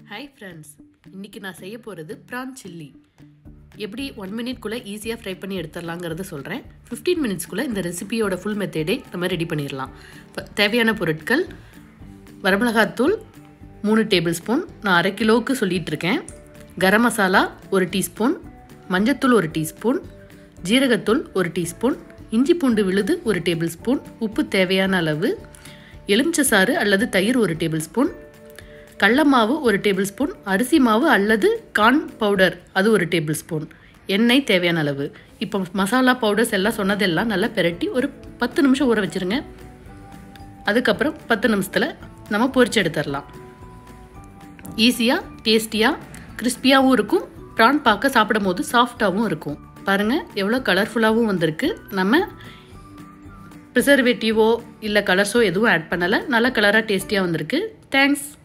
hi friends இன்றைக்கி நான் செய்ய போகிறது ப்ரான் சில்லி எப்படி ஒன் மினிட்குள்ளே ஈஸியாக ஃப்ரை பண்ணி எடுத்துடலாங்கிறத சொல்கிறேன் ஃபிஃப்டீன் மினிட்ஸ்க்குள்ளே இந்த ரெசிபியோட ஃபுல் மெத்தேடே நம்ம ரெடி பண்ணிடலாம் இப்போ தேவையான பொருட்கள் வரமிளகாத்தூள் மூணு டேபிள் ஸ்பூன் நான் அரை கிலோவுக்கு சொல்லிகிட்டு இருக்கேன் கரம் மசாலா ஒரு டீஸ்பூன் மஞ்சத்தூள் ஒரு டீஸ்பூன் ஜீரகத்தூள் ஒரு டீஸ்பூன் இஞ்சி பூண்டு விழுது ஒரு டேபிள் ஸ்பூன் உப்பு தேவையான அளவு எலுமிச்சை சாறு அல்லது தயிர் ஒரு டேபிள் ஸ்பூன் கடல மாவு ஒரு டேபிள் ஸ்பூன் அரிசி மாவு அல்லது கார்ன் பவுடர் அது ஒரு டேபிள் ஸ்பூன் எண்ணெய் தேவையான அளவு இப்போ மசாலா பவுடர்ஸ் எல்லாம் சொன்னதெல்லாம் நல்லா பெரட்டி ஒரு பத்து நிமிஷம் ஊற வச்சுருங்க அதுக்கப்புறம் பத்து நிமிஷத்தில் நம்ம பொரிச்சு எடுத்துடலாம் ஈஸியாக டேஸ்டியாக கிறிஸ்பியாகவும் இருக்கும் ப்ரான் பார்க்க சாப்பிடும் போது சாஃப்டாகவும் இருக்கும் பாருங்கள் எவ்வளோ கலர்ஃபுல்லாகவும் வந்திருக்கு நம்ம ப்ரிசர்வேட்டிவோ இல்லை கலர்ஸோ எதுவும் ஆட் பண்ணலை நல்ல கலராக டேஸ்டியாக வந்திருக்கு தேங்க்ஸ்